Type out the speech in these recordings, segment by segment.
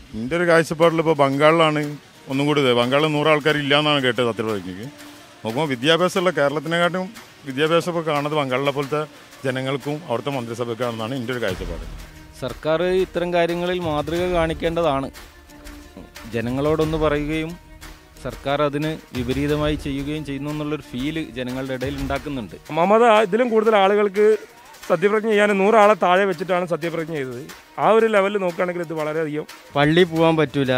എൻ്റെ ഒരു കാഴ്ചപ്പാടിൽ ഇപ്പോൾ ബംഗാളിലാണ് ഒന്നും കൂടി ഇത് ബംഗാളിൽ നൂറ് ആൾക്കാർ ഇല്ല എന്നാണ് കേട്ടത് സത്യപ്രതിജ്ഞയ്ക്ക് നോക്കുമ്പോൾ വിദ്യാഭ്യാസമുള്ള കേരളത്തിനെക്കാട്ടും വിദ്യാഭ്യാസം ഇപ്പോൾ കാണുന്നത് ബംഗാളിലെ പോലത്തെ ജനങ്ങൾക്കും അവിടുത്തെ മന്ത്രിസഭയ്ക്കാണെന്നാണ് എൻ്റെ ഒരു കാഴ്ചപ്പാട് സർക്കാർ ഇത്തരം കാര്യങ്ങളിൽ മാതൃക കാണിക്കേണ്ടതാണ് ജനങ്ങളോടൊന്ന് പറയുകയും സർക്കാർ അതിന് വിപരീതമായി ചെയ്യുകയും ചെയ്യുന്നു എന്നുള്ളൊരു ഫീല് ജനങ്ങളുടെ ഇടയിൽ ഉണ്ടാക്കുന്നുണ്ട് മമത ഇതിലും കൂടുതൽ ആളുകൾക്ക് സത്യപ്രതിജ്ഞ ചെയ്യാൻ നൂറാളെ താഴെ വെച്ചിട്ടാണ് സത്യപ്രതിജ്ഞ ചെയ്തത് ആ ഒരു ലെവലിൽ നോക്കുകയാണെങ്കിൽ ഇത് വളരെയധികം പള്ളി പോകാൻ പറ്റൂല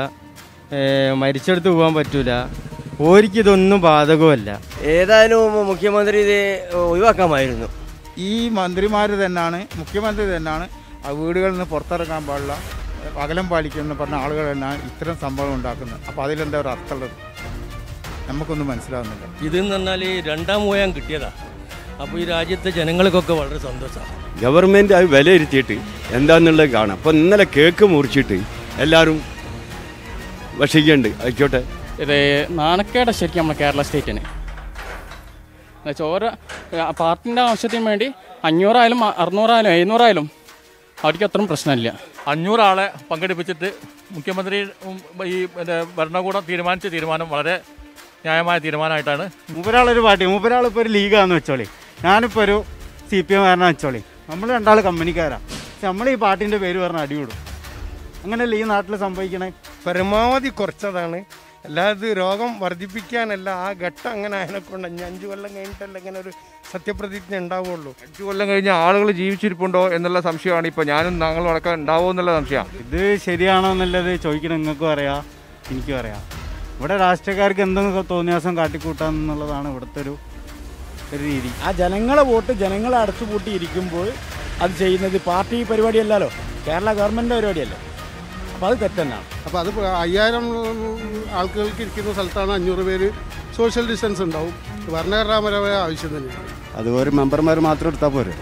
ഏ, മരിച്ചെടുത്ത് പോകാൻ പറ്റൂല ഓരിക്ക് ഇതൊന്നും ബാധകമല്ല ഏതായാലും മുഖ്യമന്ത്രി ഇത് ഒഴിവാക്കാമായിരുന്നു ഈ മന്ത്രിമാർ തന്നെയാണ് മുഖ്യമന്ത്രി തന്നെയാണ് ആ വീടുകളിൽ നിന്ന് പുറത്തിറങ്ങാൻ പാടില്ല അകലം പാലിക്കുന്ന പറഞ്ഞ ആളുകൾ തന്നെയാണ് ഇത്തരം സംഭവം ഉണ്ടാക്കുന്നത് അപ്പോൾ അതിലെന്താ ഒരു അർത്ഥമുള്ളത് നമുക്കൊന്നും മനസ്സിലാവുന്നില്ല ഇതെന്ന് പറഞ്ഞാൽ രണ്ടാം ഊഴം കിട്ടിയതാ അപ്പോൾ ഈ രാജ്യത്തെ ജനങ്ങൾക്കൊക്കെ വളരെ സന്തോഷമാണ് ഗവൺമെൻറ് അത് വിലയിരുത്തിയിട്ട് എന്താന്നുള്ളത് കാണാം അപ്പോൾ ഇന്നലെ കേക്ക് മുറിച്ചിട്ട് എല്ലാവരും ഭക്ഷിക്കുന്നുണ്ട് ആയിക്കോട്ടെ ഇത് നാണക്കേട ശരിക്കും നമ്മുടെ കേരള സ്റ്റേറ്റിന് എന്നുവെച്ചാൽ ഓരോ പാർട്ടിൻ്റെ ആവശ്യത്തിന് വേണ്ടി അഞ്ഞൂറായാലും അറുന്നൂറായാലും എഴുന്നൂറായാലും അവർക്ക് അത്രയും പ്രശ്നമില്ല അഞ്ഞൂറാളെ പങ്കെടുപ്പിച്ചിട്ട് മുഖ്യമന്ത്രി ഉം, ഈ മറ്റേ ഭരണകൂടം തീരുമാനിച്ച തീരുമാനം വളരെ ന്യായമായ തീരുമാനമായിട്ടാണ് മൂപ്പരാളൊരു പാർട്ടി മൂപ്പരാളിപ്പോൾ ഒരു ലീഗാന്ന് വെച്ചോളി ഞാനിപ്പോൾ ഒരു സി പി എം കാരനാ വെച്ചോളി നമ്മൾ രണ്ടാൾ കമ്പനിക്കാരാണ് പക്ഷെ നമ്മൾ ഈ പാർട്ടിൻ്റെ പേര് പറഞ്ഞ് അടിവിടും അങ്ങനെയല്ലേ ഈ നാട്ടിൽ സംഭവിക്കണേ പരമാവധി കുറച്ചതാണ് അല്ലാതെ രോഗം വർദ്ധിപ്പിക്കാനല്ല ആ ഘട്ടം അങ്ങനെ അതിനെക്കൊണ്ട് അഞ്ച് അഞ്ച് കൊല്ലം കഴിഞ്ഞിട്ടല്ല ഇങ്ങനെ ഒരു സത്യപ്രതിജ്ഞ ഉണ്ടാവുള്ളൂ അഞ്ചു കൊല്ലം കഴിഞ്ഞ ആളുകൾ ജീവിച്ചിരിപ്പുണ്ടോ എന്നുള്ള സംശയമാണ് ഇപ്പോൾ ഞാനും താങ്കളും അടക്കം ഉണ്ടാവുമോ എന്നുള്ള സംശയമാണ് ഇത് ശരിയാണോ എന്നുള്ളത് ചോദിക്കണം നിങ്ങൾക്കും അറിയാം എനിക്കും അറിയാം ഇവിടെ രാഷ്ട്രീയക്കാർക്ക് എന്തെങ്കിലും തോന്നിയാസം കാട്ടിക്കൂട്ടാന്നുള്ളതാണ് ഇവിടുത്തെ ഒരു ഒരു രീതി ആ ജനങ്ങളെ വോട്ട് ജനങ്ങളെ അടച്ചുപൂട്ടി ഇരിക്കുമ്പോൾ അത് ചെയ്യുന്നത് പാർട്ടി പരിപാടിയല്ലല്ലോ കേരള ഗവൺമെൻറ് പരിപാടിയല്ലേ അപ്പോൾ അത് തെറ്റന്നാണ് അപ്പോൾ അത് അയ്യായിരം ആൾക്കാർക്ക് ഇരിക്കുന്ന സ്ഥലത്താണ് അഞ്ഞൂറ് പേര് സോഷ്യൽ ഡിസ്റ്റൻസ് ഉണ്ടാവും ഭരണഘടനാപരമായ ആവശ്യം തന്നെയാണ് അത് ഒരു മെമ്പർമാർ മാത്രം എടുത്താൽ പോരെ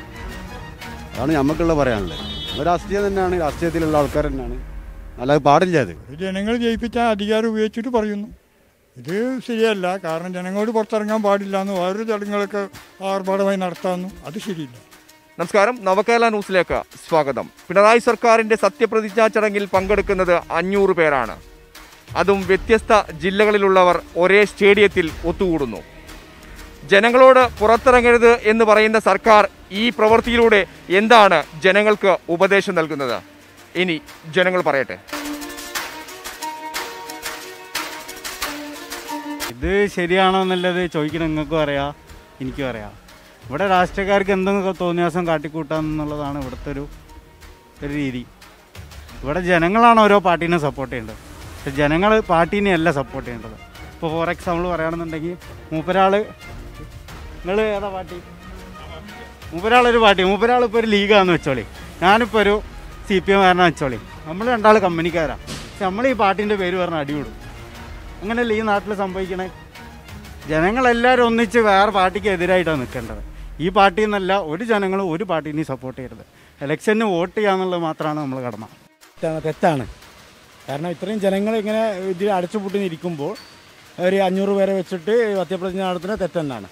അതാണ് നമുക്കുള്ള പറയാനുള്ളത് ഒരു രാഷ്ട്രീയം തന്നെയാണ് രാഷ്ട്രീയത്തിലുള്ള ആൾക്കാർ തന്നെയാണ് അല്ലാതെ പാടില്ല അത് ജനങ്ങൾ ജയിപ്പിച്ച അധികാരം ഉപയോഗിച്ചിട്ട് പറയുന്നു ഇത് ശരിയല്ല കാരണം ജനങ്ങളോട് പുറത്തിറങ്ങാൻ പാടില്ല എന്ന് വേറൊരു ചടങ്ങുകളൊക്കെ ആർഭാടമായി നടത്താമെന്നു അത് ശരിയില്ല നമസ്കാരം നവകേരള ന്യൂസിലേക്ക് സ്വാഗതം പിണറായി സർക്കാരിന്റെ സത്യപ്രതിജ്ഞാ ചടങ്ങിൽ പങ്കെടുക്കുന്നത് അഞ്ഞൂറ് പേരാണ് അതും വ്യത്യസ്ത ജില്ലകളിലുള്ളവർ ഒരേ സ്റ്റേഡിയത്തിൽ ഒത്തുകൂടുന്നു ജനങ്ങളോട് പുറത്തിറങ്ങരുത് എന്ന് പറയുന്ന സർക്കാർ ഈ പ്രവൃത്തിയിലൂടെ എന്താണ് ജനങ്ങൾക്ക് ഉപദേശം നൽകുന്നത് ഇനി ജനങ്ങൾ പറയട്ടെ ഇത് ശരിയാണോ എന്നുള്ളത് ചോദിക്കണം നിങ്ങൾക്കും അറിയാം എനിക്കും അറിയാം ഇവിടെ രാഷ്ട്രീയക്കാർക്ക് എന്തെങ്കിലും തോന്നിയാസം കാട്ടിക്കൂട്ടാന്നുള്ളതാണ് ഇവിടുത്തെ ഒരു ഒരു രീതി ഇവിടെ ജനങ്ങളാണ് ഓരോ പാർട്ടീനെ സപ്പോർട്ട് ചെയ്യേണ്ടത് പക്ഷെ ജനങ്ങൾ പാർട്ടീനെ അല്ല സപ്പോർട്ട് ചെയ്യേണ്ടത് ഇപ്പോൾ ഫോർ എക്സാമ്പിൾ പറയുകയാണെന്നുണ്ടെങ്കിൽ മൂപ്പരാൾ നിങ്ങൾ ഏതാ പാർട്ടി മൂപ്പരാളൊരു പാർട്ടി മൂപ്പരാൾ ഇപ്പോൾ ഒരു ലീഗാന്ന് വെച്ചോളി ഞാനിപ്പോൾ ഒരു സി പി എം കാരനാ വെച്ചോളി നമ്മൾ രണ്ടാൾ കമ്പനിക്കാരാണ് പക്ഷെ നമ്മൾ ഈ പാർട്ടീൻ്റെ പേര് പറഞ്ഞ് അടിവിടും അങ്ങനെയല്ലേ ഈ നാട്ടിൽ സംഭവിക്കണേ ജനങ്ങളെല്ലാവരും ഒന്നിച്ച് വേറെ പാർട്ടിക്ക് എതിരായിട്ടാണ് നിൽക്കേണ്ടത് ഈ പാർട്ടിയിൽ നിന്നല്ല ഒരു ജനങ്ങളും ഒരു പാർട്ടീനെയും സപ്പോർട്ട് ചെയ്യരുത് ഇലക്ഷന് വോട്ട് ചെയ്യാന്നുള്ളത് മാത്രമാണ് നമ്മൾ കടമ തെറ്റാണ് കാരണം ഇത്രയും ജനങ്ങൾ ഇങ്ങനെ ഇതിൽ അടച്ചുപൂട്ടി ഇരിക്കുമ്പോൾ ഒരു അഞ്ഞൂറ് പേരെ വെച്ചിട്ട് സത്യപ്രതിജ്ഞ നടത്തുന്നത് തെറ്റെന്നാണ്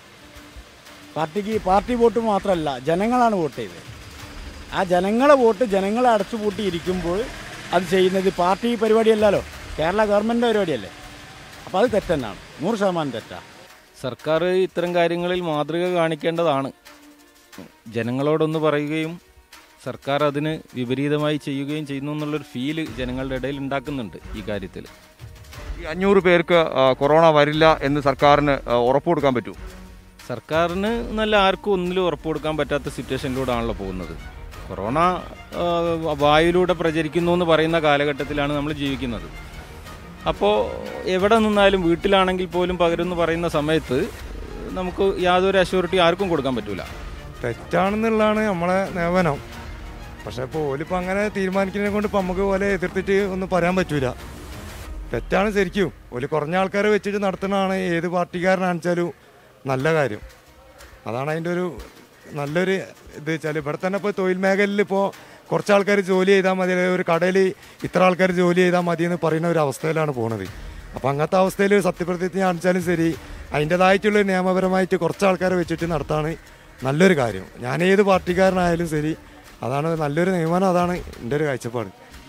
പാർട്ടിക്ക് പാർട്ടി വോട്ട് മാത്രമല്ല ജനങ്ങളാണ് വോട്ട് ചെയ്തത് ആ ജനങ്ങളെ വോട്ട് ജനങ്ങളെ അടച്ചുപൂട്ടി ഇരിക്കുമ്പോൾ അത് ചെയ്യുന്നത് പാർട്ടി പരിപാടിയല്ലല്ലോ കേരള ഗവൺമെൻറ് പരിപാടിയല്ലേ അപ്പോൾ അത് തെറ്റെന്നാണ് നൂറ് ശതമാനം തെറ്റാണ് സർക്കാർ ഇത്തരം കാര്യങ്ങളിൽ മാതൃക കാണിക്കേണ്ടതാണ് ജനങ്ങളോടൊന്ന് പറയുകയും സർക്കാർ അതിന് വിപരീതമായി ചെയ്യുകയും ചെയ്യുന്നു എന്നുള്ളൊരു ഫീല് ജനങ്ങളുടെ ഇടയിൽ ഉണ്ടാക്കുന്നുണ്ട് ഈ കാര്യത്തിൽ ഈ അഞ്ഞൂറ് പേർക്ക് ആ, കൊറോണ വരില്ല എന്ന് സർക്കാരിന് ആ, ഉറപ്പ് കൊടുക്കാൻ പറ്റൂ സർക്കാരിന് നല്ല ആർക്കും ഒന്നിലും ഉറപ്പ് കൊടുക്കാൻ പറ്റാത്ത സിറ്റുവേഷനിലൂടെ ആണല്ലോ പോകുന്നത് കൊറോണ ആ, വായുവിലൂടെ പ്രചരിക്കുന്നു എന്ന് പറയുന്ന കാലഘട്ടത്തിലാണ് നമ്മൾ ജീവിക്കുന്നത് അപ്പോൾ എവിടെ നിന്നാലും വീട്ടിലാണെങ്കിൽ പോലും പകരുമെന്ന് പറയുന്ന സമയത്ത് നമുക്ക് യാതൊരു അഷ്യൂരിറ്റി ആർക്കും കൊടുക്കാൻ പറ്റൂല തെറ്റാണെന്നുള്ളതാണ് നമ്മളെ നിയമനം പക്ഷെ ഇപ്പോൾ ഓലിപ്പോൾ അങ്ങനെ തീരുമാനിക്കുന്നതിനെ കൊണ്ട് ഇപ്പം നമുക്ക് പോലെ എതിർത്തിട്ട് ഒന്നും പറയാൻ പറ്റൂല തെറ്റാണ് ശരിക്കും ഓല് കുറഞ്ഞ ആൾക്കാരെ വെച്ചിട്ട് നടത്തുന്നതാണ് ഏത് പാർട്ടിക്കാരനാണെച്ചാലും നല്ല കാര്യം അതാണ് അതിൻ്റെ ഒരു നല്ലൊരു ഇത് വെച്ചാൽ ഇവിടെ തന്നെ ഇപ്പോൾ തൊഴിൽ മേഖലയിൽ ഇപ്പോൾ കുറച്ച് ആൾക്കാർ ജോലി ചെയ്താൽ മതി അല്ലെങ്കിൽ ഒരു കടയിൽ ഇത്ര ആൾക്കാർ ജോലി ചെയ്താൽ മതി എന്ന് പറയുന്ന ഒരു അവസ്ഥയിലാണ് പോണത് അപ്പോൾ അങ്ങനത്തെ അവസ്ഥയിൽ സത്യപ്രതിജ്ഞ കാണിച്ചാലും ശരി അതിൻ്റെതായിട്ടുള്ള നിയമപരമായിട്ട് കുറച്ച് ആൾക്കാരെ വെച്ചിട്ട് നടത്താണ് നല്ലൊരു കാര്യം ഞാൻ ഏത് പാർട്ടിക്കാരനായാലും ശരി അതാണ് നല്ലൊരു നിയമനം അതാണ് എൻ്റെ ഒരു കാഴ്ചപ്പാട്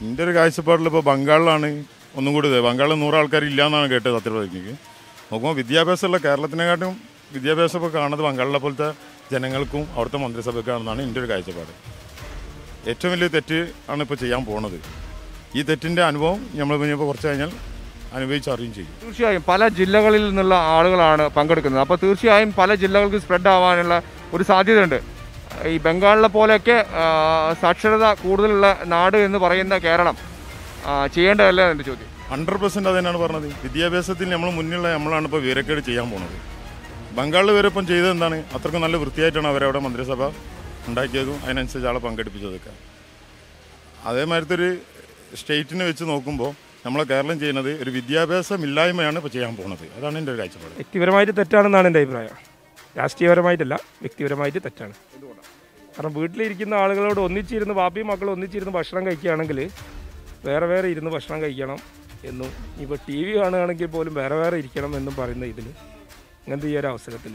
എൻ്റെ ഒരു കാഴ്ചപ്പാടിൽ ഇപ്പോൾ ബംഗാളിലാണ് ഒന്നും കൂടി ഇത് ബംഗാളിൽ നൂറ് ആൾക്കാർ ഇല്ല എന്നാണ് കേട്ടത് സത്യപ്രതിജ്ഞയ്ക്ക് നോക്കുമ്പോൾ വിദ്യാഭ്യാസമുള്ള കേരളത്തിനെക്കാട്ടും വിദ്യാഭ്യാസം ഇപ്പോൾ കാണുന്നത് ബംഗാളിലെ പോലത്തെ ജനങ്ങൾക്കും അവിടുത്തെ മന്ത്രിസഭയ്ക്കാണെന്നാണ് എൻ്റെ ഒരു കാഴ്ചപ്പാട് ഏറ്റവും വലിയ തെറ്റ് ആണ് ഇപ്പോൾ ചെയ്യാൻ പോണത് ഈ തെറ്റിൻ്റെ അനുഭവം നമ്മൾ ഇപ്പോൾ കുറച്ച് കഴിഞ്ഞാൽ അനുഭവിച്ചറിയും ചെയ്യും തീർച്ചയായും പല ജില്ലകളിൽ നിന്നുള്ള ആളുകളാണ് പങ്കെടുക്കുന്നത് അപ്പോൾ തീർച്ചയായും പല ജില്ലകൾക്ക് സ്പ്രെഡ് ആവാനുള്ള ഒരു സാധ്യതയുണ്ട് ഈ ബംഗാളിലെ പോലെയൊക്കെ ആ, സാക്ഷരത കൂടുതലുള്ള നാട് എന്ന് പറയുന്ന കേരളം ആ, ചെയ്യേണ്ടതല്ല എൻ്റെ ചോദ്യം ഹൺഡ്രഡ് പെർസെൻറ്റ് അത് തന്നെയാണ് പറഞ്ഞത് വിദ്യാഭ്യാസത്തിൽ നമ്മൾ മുന്നിലുള്ള നമ്മളാണ് ഇപ്പോൾ വിവരക്കേട് ചെയ്യാൻ പോണത് ബംഗാളിൽ വരെ ഇപ്പം ചെയ്തത് എന്താണ് അത്രക്കും നല്ല വൃത്തിയായിട്ടാണ് അവരവിടെ മന്ത്രിസഭ ഉണ്ടാക്കിയതും അതിനനുസരിച്ച് ആളെ പങ്കെടുപ്പിച്ചതൊക്കെ അതേമാതിരത്തെ ഒരു സ്റ്റേറ്റിനെ വെച്ച് നോക്കുമ്പോൾ നമ്മളെ കേരളം ചെയ്യുന്നത് ഒരു വിദ്യാഭ്യാസമില്ലായ്മയാണ് ഇപ്പോൾ ചെയ്യാൻ പോണത് അതാണ് എൻ്റെ ഒരു കാഴ്ചപ്പാട് വ്യക്തിപരമായിട്ട് തെറ്റാണെന്നാണ് എൻ്റെ അഭിപ്രായം രാഷ്ട്രീയപരമായിട്ടല്ല വ്യക്തിപരമായിട്ട് തെറ്റാണ് കാരണം വീട്ടിലിരിക്കുന്ന ആളുകളോട് ഒന്നിച്ചിരുന്ന് ബാപ്പിയും മക്കളും ഒന്നിച്ചിരുന്ന് ഭക്ഷണം കഴിക്കുകയാണെങ്കിൽ വേറെ വേറെ ഇരുന്ന് ഭക്ഷണം കഴിക്കണം എന്നും ഇപ്പോൾ ടി വി കാണുകയാണെങ്കിൽ പോലും വേറെ വേറെ ഇരിക്കണം എന്നും പറയുന്ന ഇതിൽ ഇങ്ങനത്തെ ഈ ഒരു അവസരത്തിൽ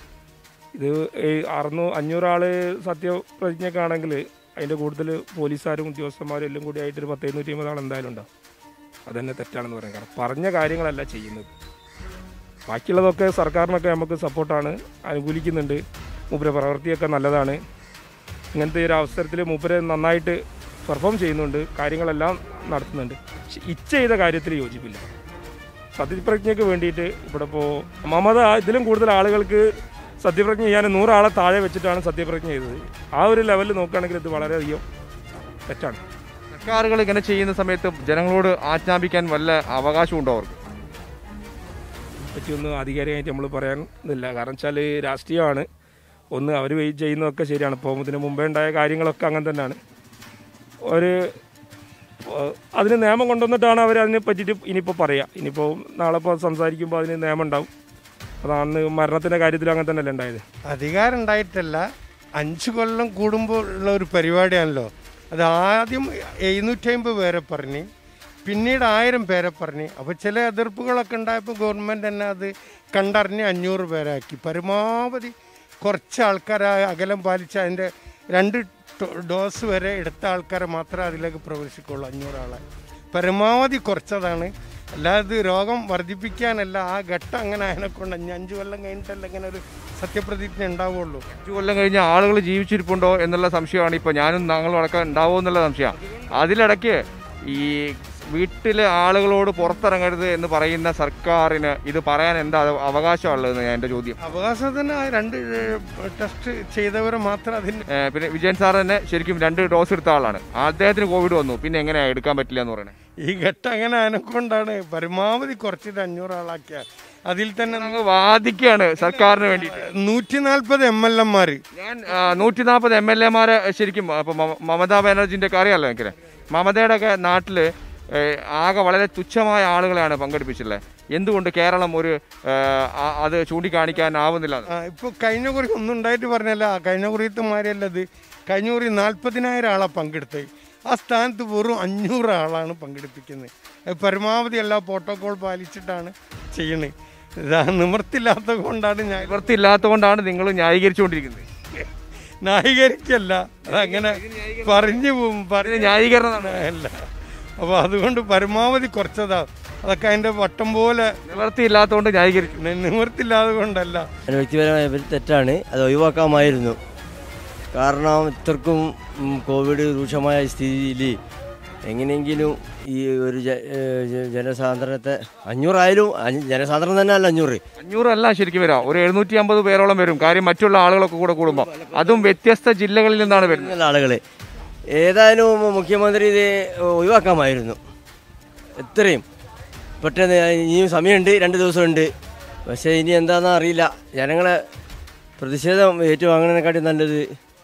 ഇത് ഈ അറുന്നൂ അഞ്ഞൂറ് ആൾ സത്യപ്രതിജ്ഞക്കാണെങ്കിൽ അതിൻ്റെ കൂടുതൽ പോലീസുകാരും ഉദ്യോഗസ്ഥന്മാരും എല്ലാം കൂടി ആയിട്ട് ഒരു പത്ത് എഴുന്നൂറ്റി അമ്പത് ആൾ എന്തായാലും ഉണ്ടാവും അതന്നെ തെറ്റാണെന്ന് പറയാം കാരണം പറഞ്ഞ കാര്യങ്ങളല്ല ചെയ്യുന്നത് ബാക്കിയുള്ളതൊക്കെ സർക്കാരിനൊക്കെ നമുക്ക് സപ്പോർട്ടാണ് അനുകൂലിക്കുന്നുണ്ട് മൂപ്പരെ പ്രവൃത്തിയൊക്കെ നല്ലതാണ് ഇങ്ങനത്തെ ഒരു അവസരത്തിൽ മൂപ്പര് നന്നായിട്ട് പെർഫോം ചെയ്യുന്നുണ്ട് കാര്യങ്ങളെല്ലാം നടത്തുന്നുണ്ട് പക്ഷെ ഇച്ച ചെയ്ത കാര്യത്തിൽ യോജിപ്പില്ല സത്യപ്രതിജ്ഞയ്ക്ക് വേണ്ടിയിട്ട് ഇവിടെ ഇപ്പോൾ മമത ഇതിലും കൂടുതൽ ആളുകൾക്ക് സത്യപ്രതിജ്ഞ ചെയ്യാൻ നൂറാളെ താഴെ വെച്ചിട്ടാണ് സത്യപ്രതിജ്ഞ ചെയ്തത് ആ ഒരു ലെവലിൽ നോക്കുകയാണെങ്കിൽ ഇത് വളരെയധികം തെറ്റാണ് സർക്കാരുകൾ ഇങ്ങനെ ചെയ്യുന്ന സമയത്ത് ജനങ്ങളോട് ആജ്ഞാപിക്കാൻ വല്ല അവകാശമുണ്ടോ അവർക്ക് പറ്റിയൊന്നും ആധികാരികമായിട്ട് നമ്മൾ പറയാൻ ഇതില്ല കാരണം വെച്ചാൽ രാഷ്ട്രീയമാണ് ഒന്ന് അവർ ചെയ്യുന്നതൊക്കെ ശരിയാണ് ഇപ്പോൾ ഇതിന് മുമ്പേ ഉണ്ടായ കാര്യങ്ങളൊക്കെ അങ്ങനെ തന്നെയാണ് ഒരു ഏഹ്, അതിന് നിയമം കൊണ്ടുവന്നിട്ടാണ് അവർ അതിനെ പറ്റിയിട്ട് ഇനിയിപ്പോൾ പറയുക ഇനിയിപ്പോൾ നാളെ ഇപ്പോൾ സംസാരിക്കുമ്പോൾ അതിന് നിയമം ഉണ്ടാവും അതാണ് മരണത്തിൻ്റെ കാര്യത്തിൽ അങ്ങനെ തന്നെയല്ലേ ഉണ്ടായത് അധികാരം ഉണ്ടായിട്ടല്ല അഞ്ച് കൊല്ലം കൂടുമ്പോൾ ഉള്ള ഒരു പരിപാടിയാണല്ലോ അത് ആദ്യം എഴുന്നൂറ്റമ്പത് പേരെ പറഞ്ഞ് പിന്നീട് ആയിരം പേരെ പറഞ്ഞ് അപ്പോൾ ചില എതിർപ്പുകളൊക്കെ ഉണ്ടായപ്പോൾ ഗവൺമെൻറ് തന്നെ അത് കണ്ടറിഞ്ഞ് അഞ്ഞൂറ് പേരാക്കി പരമാവധി കുറച്ച് ആൾക്കാർ ആ അകലം പാലിച്ച് അതിൻ്റെ രണ്ട് ടോ- ഡോസ് വരെ എടുത്ത ആൾക്കാരെ മാത്രമേ അതിലേക്ക് പ്രവേശിക്കുള്ളൂ അഞ്ഞൂറാളെ പരമാവധി കുറച്ചതാണ് അല്ലാതെ രോഗം വർദ്ധിപ്പിക്കാനല്ല ആ ഘട്ടം അങ്ങനെ അതിനെക്കൊണ്ട് അഞ്ച് അഞ്ച് കൊല്ലം കഴിഞ്ഞിട്ടല്ല ഇങ്ങനെ ഒരു സത്യപ്രതിജ്ഞ ഉണ്ടാവുള്ളൂ അഞ്ചു കൊല്ലം കഴിഞ്ഞ ആളുകൾ ജീവിച്ചിരിപ്പുണ്ടോ എന്നുള്ള സംശയമാണ് ഇപ്പോൾ ഞാനും ഞങ്ങളും അടക്കം ഉണ്ടാവുമോ എന്നുള്ള സംശയമാണ് അതിലിടയ്ക്ക് ഈ വീട്ടിലെ ആളുകളോട് പുറത്തിറങ്ങരുത് എന്ന് പറയുന്ന സർക്കാരിന് ഇത് പറയാൻ എന്താ അവകാശമുള്ളതെന്ന് ഞാൻ എൻ്റെ ചോദ്യം അവകാശത്തിന് ആ രണ്ട് ടെസ്റ്റ് ചെയ്തവരെ മാത്രം അതിന് ഏ, പിന്നെ വിജയൻ സാർ തന്നെ ശരിക്കും രണ്ട് ഡോസ് എടുത്ത ആളാണ് അദ്ദേഹത്തിന് കോവിഡ് വന്നു പിന്നെ എങ്ങനെയാണ് എടുക്കാൻ പറ്റില്ല എന്ന് പറയുന്നത് ഈ ഘട്ടം അങ്ങനെ അതിനെക്കൊണ്ടാണ് പരമാവധി കുറച്ചിട്ട് അഞ്ഞൂറ് ആളാക്കിയ അതിൽ തന്നെ അങ്ങ് വാദിക്കുകയാണ് സർക്കാരിന് വേണ്ടിയിട്ട് നൂറ്റി നാൽപ്പത് എം എൽ എമാർ ഞാൻ നൂറ്റി നാൽപ്പത് എം എൽ എമാരെ ശരിക്കും അപ്പോൾ മമതാ ബാനർജിൻ്റെ ഒക്കെ അറിയാമല്ലോ എനിക്ക് മമതയുടെ ഒക്കെ നാട്ടിൽ ആകെ വളരെ തുച്ഛമായ ആളുകളെയാണ് പങ്കെടുപ്പിച്ചിട്ടുള്ളത് എന്തുകൊണ്ട് കേരളം ഒരു ഏ, ആ- അത് ചൂണ്ടിക്കാണിക്കാനാവുന്നില്ല എന്ന്? ആ ഇപ്പോൾ കഴിഞ്ഞ കുറി ഒന്നും ഉണ്ടായിട്ട് പറഞ്ഞല്ല ആ കഴിഞ്ഞ കുറിയത്തെ മാതിരിയല്ല ഇത് കഴിഞ്ഞ കുറി നാൽപ്പതിനായിരം ആളാണ് പങ്കെടുത്തത് ആ സ്ഥാനത്ത് വെറും അഞ്ഞൂറ് ആളാണ് പങ്കെടുപ്പിക്കുന്നത് അത് പരമാവധി എല്ലാ പ്രോട്ടോകോൾ പാലിച്ചിട്ടാണ് ചെയ്യുന്നത് ഇതാ നിവൃത്തില്ലാത്തത് കൊണ്ടാണ് ഞാൻ നിവൃത്തിയില്ലാത്തതുകൊണ്ടാണ് നിങ്ങൾ ന്യായീകരിച്ചുകൊണ്ടിരിക്കുന്നത് ന്യായീകരിക്കല്ല അതങ്ങനെ പറഞ്ഞു പോകും പറഞ്ഞു ന്യായീകരണം അല്ല അപ്പോൾ അതുകൊണ്ട് പരമാവധി കുറച്ചതാ അതൊക്കെ അതിൻ്റെ വട്ടം പോലെ നിവൃത്തിയില്ലാത്തതുകൊണ്ട് ന്യായീകരിക്കും നിവൃത്തില്ലാതെ കൊണ്ടല്ല അത് വ്യക്തിപരമായ ഒരു തെറ്റാണ് അത് ഒഴിവാക്കാമായിരുന്നു കാരണം ഇത്രക്കും ഉം, കോവിഡ് രൂക്ഷമായ സ്ഥിതിയിൽ എങ്ങനെയെങ്കിലും ഈ ഒരു ജ- ഏഹ് ജ- ജനസാന്ദ്രത്തെ അഞ്ഞൂറായാലും അഞ്ഞ് ജനസാന്ദ്രം തന്നെ അല്ല അഞ്ഞൂറ് അഞ്ഞൂറല്ല ശരിക്കും വരാം ഒരു എഴുന്നൂറ്റി അമ്പത് പേരോളം വരും കാര്യം മറ്റുള്ള ആളുകളൊക്കെ കൂടെ കൂടുമ്പോൾ അതും വ്യത്യസ്ത ജില്ലകളിൽ നിന്നാണ് വരുന്നത് ഉള്ള ആളുകൾ ഏതായാലും മുഖ്യമന്ത്രി ഇത് ഒഴിവാക്കാമായിരുന്നു എത്രയും പെട്ടെന്ന് ഇനിയും സമയമുണ്ട് രണ്ട് ദിവസമുണ്ട് പക്ഷേ ഇനി എന്താണെന്ന് അറിയില്ല ജനങ്ങളെ പ്രതിഷേധം ഏറ്റുവാങ്ങുന്നതിനെക്കാട്ടി നല്ലത്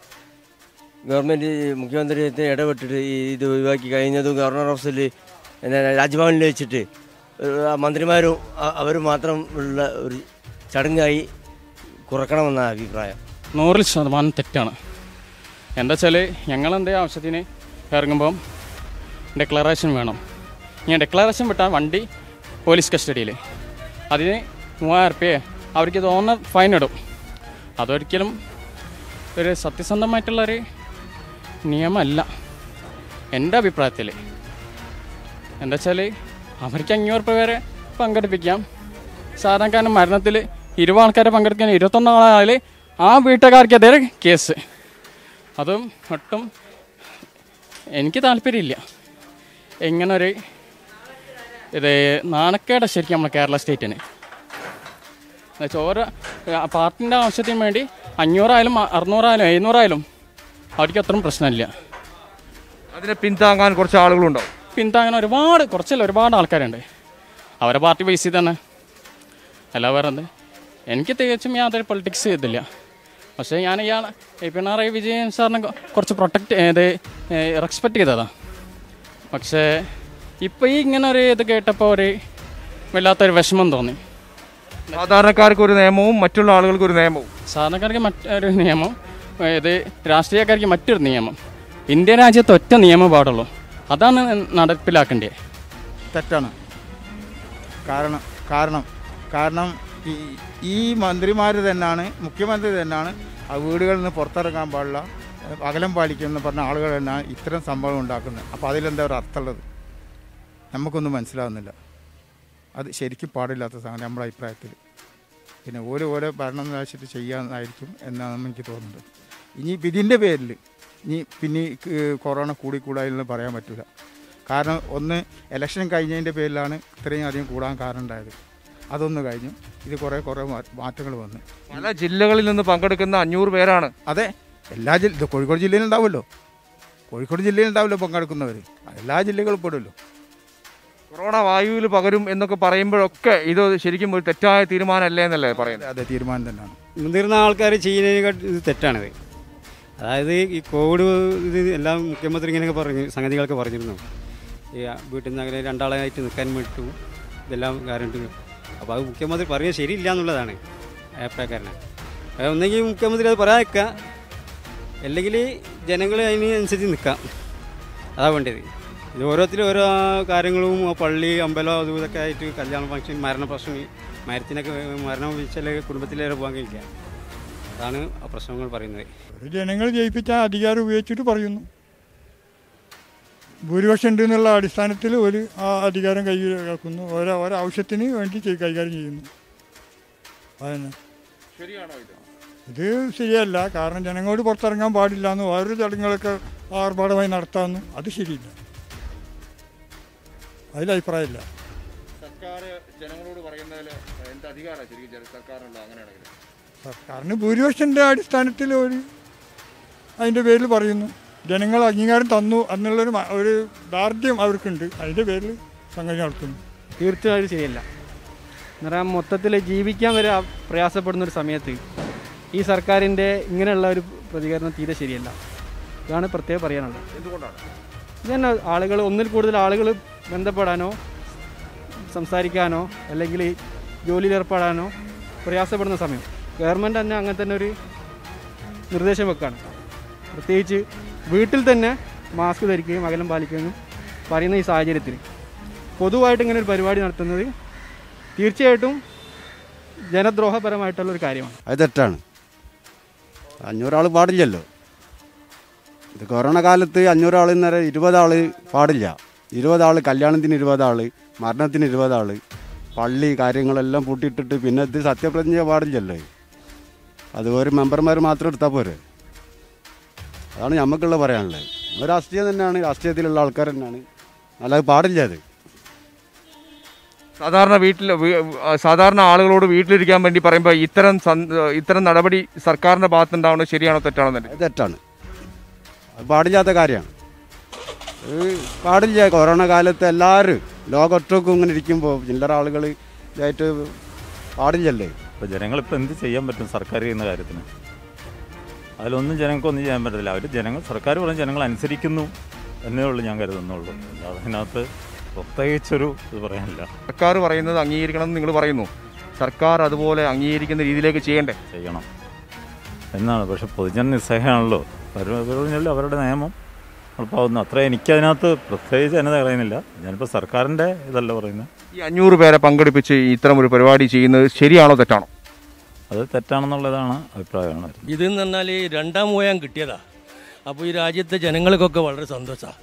ഗവൺമെൻറ് മുഖ്യമന്ത്രി ഇത് ഇടപെട്ടിട്ട് ഈ ഇത് ഒഴിവാക്കി കഴിഞ്ഞതും ഗവർണർ ഓഫീസിൽ എന്നാ രാജ്ഭവനിൽ വെച്ചിട്ട് ഒരു ആ മന്ത്രിമാരും അ- അവരും മാത്രം ഉള്ള ഒരു ചടങ്ങായി കുറക്കണമെന്നാണ് അഭിപ്രായം നൂറിൽ ശതമാനം തെറ്റാണ് എന്താ വെച്ചാൽ ഞങ്ങളെന്തേ ആവശ്യത്തിന് ഇറങ്ങുമ്പം ഡെക്ലറേഷൻ വേണം ഞാൻ ഡെക്ലറേഷൻ വിട്ടാൽ വണ്ടി പോലീസ് കസ്റ്റഡിയിൽ അതിന് മൂവായിരം റുപ്യ അവർക്ക് തോന്നുന്ന ഫൈൻ ഇടും അതൊരിക്കലും ഒരു സത്യസന്ധമായിട്ടുള്ളൊരു നിയമമല്ല എൻ്റെ അഭിപ്രായത്തിൽ എന്താ വെച്ചാൽ അവർക്ക് അഞ്ഞൂറ് രൂപ വരെ പങ്കെടുപ്പിക്കാം സാധാരണക്കാരൻ മരണത്തിൽ ഇരുപത് ആൾക്കാരെ പങ്കെടുക്കാൻ ഇരുപത്തൊന്നാളായാൽ ആ വീട്ടുകാർക്കെതിരെ കേസ് അതും ഒട്ടും എനിക്ക് താല്പര്യമില്ല ഇങ്ങനൊരു ഇത് നാണക്കേട ശരിക്കും നമ്മുടെ കേരള സ്റ്റേറ്റിന് എന്നുവെച്ചാൽ ഓരോ പാർട്ടിൻ്റെ ആവശ്യത്തിന് വേണ്ടി അഞ്ഞൂറായാലും അ- അറുന്നൂറായാലും എഴുന്നൂറായാലും അവർക്ക് അത്രയും പ്രശ്നമില്ല അതിനെ പിന്താങ്ങാൻ കുറച്ച് ആളുകളുണ്ടാവും പിന്താങ്ങാൻ ഒരുപാട് കുറച്ചല്ല ഒരുപാട് ആൾക്കാരുണ്ട് അവരെ പാർട്ടി ബേസ് ചെയ്ത് തന്നെ അല്ല വേറെ എന്ത് എനിക്ക് തികച്ചും യാതൊരു പൊളിറ്റിക്സ് ഇതില്ല പക്ഷേ ഞാൻ ഇയാൾ ഈ പിണറായി വിജയൻ സാറിനെ കൊ- കുറച്ച് പ്രൊട്ടക്റ്റ് ഇത് റെസ്പെക്റ്റ് ചെയ്തതാണ് പക്ഷേ ഇപ്പോൾ ഈ ഇങ്ങനെ ഒരു ഇത് കേട്ടപ്പോൾ ഒരു വല്ലാത്തൊരു വിഷമം തോന്നി സാധാരണക്കാർക്ക് ഒരു നിയമവും മറ്റുള്ള ആളുകൾക്ക് ഒരു നിയമവും സാധാരണക്കാർക്ക് മറ്റൊരു നിയമം ഇത് രാഷ്ട്രീയക്കാർക്ക് മറ്റൊരു നിയമം ഇന്ത്യ രാജ്യത്ത് ഒറ്റ നിയമം പാടുള്ളൂ അതാണ് നടപ്പിലാക്കേണ്ടത് തെറ്റാണ് കാരണം കാരണം കാരണം ഈ ഈ മന്ത്രിമാർ തന്നെയാണ് മുഖ്യമന്ത്രി തന്നെയാണ് ആ വീടുകളിൽ നിന്ന് പുറത്തിറങ്ങാൻ പാടില്ല ഏഹ് അകലം പാലിക്കുമെന്ന് പറഞ്ഞ ആളുകൾ തന്നെയാണ് ഇത്തരം സംഭവം ഉണ്ടാക്കുന്നത് അപ്പോൾ അതിലെന്താ ഒരു അർത്ഥമുള്ളത് നമുക്കൊന്നും മനസ്സിലാവുന്നില്ല അത് ശരിക്കും പാടില്ലാത്ത സാധനം നമ്മുടെ അഭിപ്രായത്തിൽ പിന്നെ ഓരോ ഓരോ ഭരണം വെച്ചിട്ട് ചെയ്യാമെന്നായിരിക്കും എന്നാണ് എനിക്ക് തോന്നുന്നത് ഇനി ഇപ്പം ഇതിൻ്റെ പേരിൽ ഇനി പിന്നെ ഈ ക- കൊറോണ കൂടിക്കൂടായില്ലെന്ന് പറയാൻ പറ്റില്ല കാരണം ഒന്ന് ഇലക്ഷൻ കഴിഞ്ഞതിൻ്റെ പേരിലാണ് ഇത്രയും അധികം കൂടാൻ കാരണം ഉണ്ടായത് അതൊന്ന് കഴിഞ്ഞു ഇത് കുറേ കുറേ മാറ്റങ്ങൾ വന്നു പല ജില്ലകളിൽ നിന്ന് പങ്കെടുക്കുന്ന അഞ്ഞൂറ് പേരാണ് അതെ എല്ലാ ജില്ല ഇത് കോഴിക്കോട് ജില്ലയിൽ ഉണ്ടാവുമല്ലോ കോഴിക്കോട് ജില്ലയിൽ ഉണ്ടാവില്ലോ പങ്കെടുക്കുന്നവർ എല്ലാ ജില്ലകളും പെടുമല്ലോ കൊറോണ വായുവിൽ പകരും എന്നൊക്കെ പറയുമ്പോഴൊക്കെ ഇത് ശരിക്കും ഒരു തെറ്റായ തീരുമാനമല്ലേ എന്നല്ലേ പറയുന്നത് അതെ തീരുമാനം തന്നെയാണ് മുതിർന്ന ആൾക്കാർ ചെയ്യുന്നതിനെക്കാട്ടി ഇത് തെറ്റാണിത് അതായത് ഈ കോവിഡ് ഇത് എല്ലാം മുഖ്യമന്ത്രി ഇങ്ങനെയൊക്കെ പറഞ്ഞു സംഗതികളൊക്കെ പറഞ്ഞിരുന്നു ഈ വീട്ടിൽ നിന്ന് അങ്ങനെ രണ്ടാളായിട്ട് നിൽക്കാൻ വേണ്ടിയിട്ടും ഇതെല്ലാം കാരണം അപ്പോൾ അത് മുഖ്യമന്ത്രി പറയുന്നത് ശരിയില്ല എന്നുള്ളതാണ് അഭിപ്രായക്കാരനെ അത് ഒന്നെങ്കിൽ മുഖ്യമന്ത്രി അത് പറയാതിരിക്കുക അല്ലെങ്കിൽ ജനങ്ങൾ അതിനനുസരിച്ച് നിൽക്കാം അതാ വേണ്ടത് ഇത് ഓരോരുത്തരും ഓരോ കാര്യങ്ങളും ആ പള്ളി അമ്പലം അതും ഇതൊക്കെ ആയിട്ട് കല്യാണ ഫംഗ്ഷൻ മരണ പ്രശ്നം മരത്തിനൊക്കെ മരണം വിളിച്ചാൽ കുടുംബത്തിലേറെ പോകാൻ കഴിയില്ല അതാണ് ആ പ്രശ്നങ്ങൾ പറയുന്നത് ഒരു ജനങ്ങൾ ജയിപ്പിച്ച അധികാരം ഉപയോഗിച്ചിട്ട് പറയുന്നു ഭൂരിപക്ഷം ഉണ്ട് എന്നുള്ള അടിസ്ഥാനത്തിൽ ഒരു ആ അധികാരം കൈകാക്കുന്നു ഓരോ ഓരോ ആവശ്യത്തിന് വേണ്ടി ചെയ്- കൈകാര്യം ചെയ്യുന്നു അതന്നെ ശരിയാണോ ഇത് ഇത് ശരിയല്ല കാരണം ജനങ്ങളോട് പുറത്തിറങ്ങാൻ പാടില്ല എന്ന് ഓരോ ചടങ്ങുകളൊക്കെ ആർഭാടമായി നടത്താമെന്നും അത് ശരിയില്ല അതിൽ അഭിപ്രായമില്ല സർക്കാർ ജനങ്ങളോട് പറയുന്നതിൽ എന്ത് അധികാരമാണ് ശരിക്കും സർക്കാരിനുള്ള അങ്ങനെയാണെങ്കിൽ സർക്കാരിന് ഭൂരിപക്ഷൻ്റെ അടിസ്ഥാനത്തിൽ ഒരു അതിൻ്റെ പേരിൽ പറയുന്നു ജനങ്ങൾ അംഗീകാരം തന്നു എന്നുള്ളൊരു മ- ഒരു ദാർഢ്യം അവർക്കുണ്ട് അതിൻ്റെ പേരിൽ സംഗതി നടത്തുന്നു തീർച്ചയായും ശരിയല്ല എന്ന് പറയാൻ മൊത്തത്തിൽ ജീവിക്കാൻ വരെ ആ- പ്രയാസപ്പെടുന്ന ഒരു സമയത്ത് ഈ സർക്കാരിൻ്റെ ഇങ്ങനെയുള്ള ഒരു പ്രതികരണം തീരെ ശരിയല്ല ഇതാണ് പ്രത്യേകം പറയാനുള്ളത് എന്തുകൊണ്ടാണ് ഇത് തന്നെ ആളുകൾ ഒന്നിൽ കൂടുതൽ ആളുകൾ ബന്ധപ്പെടാനോ സംസാരിക്കാനോ അല്ലെങ്കിൽ ജോലിയിൽ ഏർപ്പെടാനോ പ്രയാസപ്പെടുന്ന സമയം ഗവൺമെൻറ് തന്നെ അങ്ങനെ തന്നെ ഒരു നിർദ്ദേശം വെക്കാണ് പ്രത്യേകിച്ച് വീട്ടിൽ തന്നെ മാസ്ക് ധരിക്കുകയും അകലം പാലിക്കുകയും പറയുന്ന ഈ സാഹചര്യത്തിൽ പൊതുവായിട്ട് ഇങ്ങനെ ഒരു പരിപാടി നടത്തുന്നത് തീർച്ചയായിട്ടും ജനദ്രോഹപരമായിട്ടുള്ള ഒരു കാര്യമാണ് അത് തെറ്റാണ് അഞ്ഞൂറാൾ പാടില്ലല്ലോ ഇത് കൊറോണ കാലത്ത് അഞ്ഞൂറാൾ നേരെ ഇരുപതാൾ പാടില്ല ഇരുപതാൾ കല്യാണത്തിന് ഇരുപതാൾ മരണത്തിന് ഇരുപതാൾ പള്ളി കാര്യങ്ങളെല്ലാം പൂട്ടിയിട്ടിട്ട് പിന്നെ ഇത് സത്യപ്രതിജ്ഞ പാടില്ലല്ലോ അത് ഒരു മെമ്പർമാർ മാത്രം എടുത്താൽ പോരെ അതാണ് നമുക്കുള്ള പറയാനുള്ളത് നമ്മൾ രാഷ്ട്രീയം തന്നെയാണ് രാഷ്ട്രീയത്തിലുള്ള ആൾക്കാർ തന്നെയാണ് അല്ലാതെ പാടില്ല അത് സാധാരണ വീട്ടിൽ വീ- ആ, സാധാരണ ആളുകളോട് വീട്ടിലിരിക്കാൻ വേണ്ടി പറയുമ്പോൾ ഇത്തരം സൻ- ഇത്തരം നടപടി സർക്കാരിന്റെ ഭാഗത്തുണ്ടാവുന്നത് ശരിയാണോ തെറ്റാണോ തന്നെ അത് തെറ്റാണ് അത് പാടില്ലാത്ത കാര്യമാണ് അത് പാടില്ല കൊറോണ കാലത്ത് എല്ലാവരും ലോകമൊട്ടൊക്കെ ഇങ്ങനെ ഇരിക്കുമ്പോൾ ചില്ലറ ആളുകൾ ഇതായിട്ട് പാടില്ലല്ലേ ഇപ്പോൾ ജനങ്ങളിപ്പോൾ എന്ത് ചെയ്യാൻ പറ്റും സർക്കാർ ചെയ്യുന്ന കാര്യത്തിന് അതിലൊന്നും ജനങ്ങൾക്കൊന്നും ചെയ്യാൻ പറ്റില്ല അവർ ജനങ്ങൾ സർക്കാർ പറഞ്ഞ ജനങ്ങൾ അനുസരിക്കുന്നു എന്നേ ഉള്ളൂ ഞാൻ കരുതുന്നുള്ളൂ അല്ലാതെ അതിനകത്ത് പ്രത്യേകിച്ചൊരു ഇത് പറയാനില്ല സർക്കാർ പറയുന്നത് അംഗീകരിക്കണം എന്ന് നിങ്ങൾ പറയുന്നു സർക്കാർ അതുപോലെ അംഗീകരിക്കുന്ന രീതിയിലേക്ക് ചെയ്യണ്ടേ ചെയ്യണം എന്നാണ് പക്ഷെ പൊതുജന നിസ്സഹയാണല്ലോ പറഞ്ഞാൽ അവരുടെ നിയമം ഉറപ്പാവുന്നു അത്ര എനിക്കതിനകത്ത് പ്രത്യേകിച്ച് എന്നെ പറയുന്നില്ല ഞാനിപ്പോൾ സർക്കാരിൻ്റെ ഇതല്ല പറയുന്നത് ഈ അഞ്ഞൂറ് പേരെ പങ്കെടുപ്പിച്ച് ഇത്തരം ഒരു പരിപാടി ചെയ്യുന്നത് ശരിയാണോ തെറ്റാണോ അത് തെറ്റാണെന്നുള്ളതാണ് അഭിപ്രായമാണ് ഇതെന്ന് പറഞ്ഞാൽ രണ്ടാം ഊഴം കിട്ടിയതാ അപ്പോൾ ഈ രാജ്യത്തെ ജനങ്ങൾക്കൊക്കെ വളരെ സന്തോഷമാണ്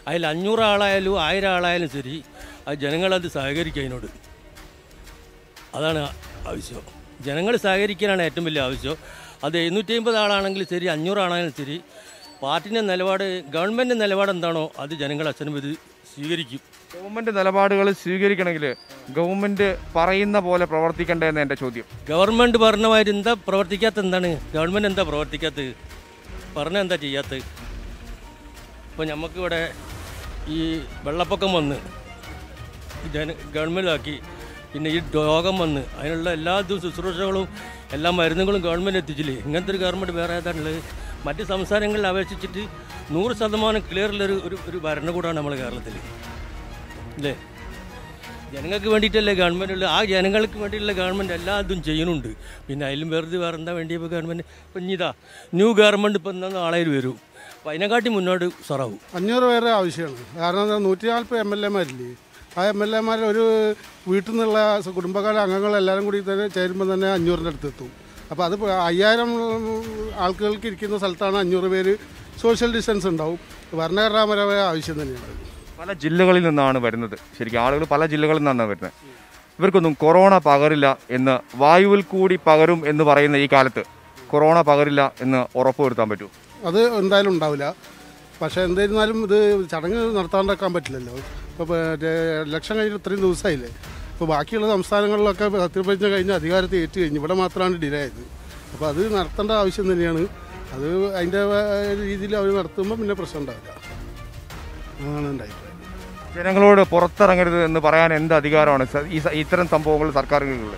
അതിൽ അഞ്ഞൂറ് ആളായാലും ആയിരം ആളായാലും ശരി അത് ജനങ്ങളത് സഹകരിക്കുക അതിനോട് അതാണ് ആവശ്യം ജനങ്ങൾ സഹകരിക്കാനാണ് ഏറ്റവും വലിയ ആവശ്യം അത് എഴുന്നൂറ്റി അമ്പത് ആളാണെങ്കിൽ ശരി അഞ്ഞൂറാണെങ്കിലും ശരി പാർട്ടിൻ്റെ നിലപാട് ഗവൺമെൻറ് നിലപാട് എന്താണോ അത് ജനങ്ങൾ അച്ഛനും ഇത് സ്വീകരിക്കും ഗവൺമെന്റ് നിലപാടുകൾ സ്വീകരിക്കണമെങ്കിൽ ഗവൺമെന്റ് പറയുന്ന പോലെ പ്രവർത്തിക്കണ്ടേ എന്ന് എൻ്റെ ചോദ്യം ഗവൺമെൻറ് പറഞ്ഞ മാതിരി എന്താ പ്രവർത്തിക്കാത്ത എന്താണ് ഗവൺമെൻറ് എന്താ പ്രവർത്തിക്കാത്തത് പറഞ്ഞ എന്താ ചെയ്യാത്തത് ഇപ്പോൾ നമുക്കിവിടെ ഈ വെള്ളപ്പൊക്കം വന്ന് ജന ഗവൺമെൻറ്റാക്കി പിന്നെ ഈ രോഗം വന്ന് അതിനുള്ള എല്ലാ ഇതും ശുശ്രൂഷകളും എല്ലാ മരുന്നുകളും ഗവൺമെൻറ് എത്തിച്ചില്ലേ ഇങ്ങനത്തെ ഒരു ഗവൺമെൻറ് വേറെ ഏതാണുള്ളത് മറ്റ് സംസ്ഥാനങ്ങളിൽ അപേക്ഷിച്ചിട്ട് നൂറ് ശതമാനം ക്ലിയറുള്ളൊരു ഒരു ഒരു ഭരണകൂടമാണ് നമ്മുടെ കേരളത്തിൽ അല്ലേ ജനങ്ങൾക്ക് വേണ്ടിയിട്ടല്ലേ ഗവൺമെൻറ് ഉള്ളത് ആ ജനങ്ങൾക്ക് വേണ്ടിയിട്ടുള്ള ഗവൺമെൻറ് എല്ലാ ഇതും ചെയ്യുന്നുണ്ട് പിന്നെ അതിലും വെറുതെ വേറെ എന്താ വേണ്ടി ഇപ്പോൾ ഗവൺമെൻറ് ഇപ്പം ഇനിതാ ന്യൂ ഗവൺമെൻറ് ഇപ്പം എന്താ നാളെ വരും അപ്പോൾ അതിനെക്കാട്ടി മുന്നോട്ട് സാറാവും അഞ്ഞൂറ് പേരെ ആവശ്യമാണ് കാരണം എന്താ നൂറ്റി നാൽപ്പത് എം എൽ എമാരില്ലേ ആ എം എൽ എമാർ ഒരു വീട്ടിൽ നിന്നുള്ള കുടുംബക്കാരെ അംഗങ്ങളെല്ലാവരും കൂടി തന്നെ ചേരുമ്പോൾ തന്നെ അഞ്ഞൂറിൻ്റെ അടുത്ത് എത്തും അപ്പോൾ അത് ഇപ്പൊ അയ്യായിരം ആൾക്കാർക്ക് ഇരിക്കുന്ന സ്ഥലത്താണ് അഞ്ഞൂറ് പേര് സോഷ്യൽ ഡിസ്റ്റൻസ് ഉണ്ടാവും ഭരണഘടനാപരമായ ആവശ്യം തന്നെയാണ് പല ജില്ലകളിൽ നിന്നാണ് വരുന്നത് ശരിക്കും ആളുകൾ പല ജില്ലകളിൽ നിന്നാണ് വരുന്നത് ഇവർക്കൊന്നും കൊറോണ പകരില്ല എന്ന് വായുവിൽ കൂടി പകരും എന്ന് പറയുന്ന ഈ കാലത്ത് കൊറോണ പകരില്ല എന്ന് ഉറപ്പുവരുത്താൻ പറ്റൂ അത് എന്തായാലും ഉണ്ടാവില്ല പക്ഷേ എന്നിരുന്നാലും ഇത് ചടങ്ങ് നടത്താണ്ടാക്കാൻ പറ്റില്ലല്ലോ ഇപ്പോൾ മറ്റേ ഇലക്ഷൻ കഴിഞ്ഞ് ഇത്രയും ദിവസമായില്ലേ ഇപ്പോൾ ബാക്കിയുള്ള സംസ്ഥാനങ്ങളിലൊക്കെ സത്യപ്രതിജ്ഞ കഴിഞ്ഞ് അധികാരത്തിൽ ഏറ്റു കഴിഞ്ഞു ഇവിടെ മാത്രമാണ് ഡിലേ ആയത് അപ്പോൾ അത് നടത്തേണ്ട ആവശ്യം തന്നെയാണ് അത് അതിൻ്റെ രീതിയിൽ അവർ നടത്തുമ്പോൾ പിന്നെ പ്രശ്നം ഉണ്ടാവില്ല അതാണ് എൻ്റെ അഭിപ്രായം ജനങ്ങളോട് പുറത്തിറങ്ങരുത് എന്ന് പറയാൻ എന്ത് അധികാരമാണ് സ- ഈ സ- ഇത്തരം സംഭവങ്ങൾ സർക്കാരുകളുള്ളത്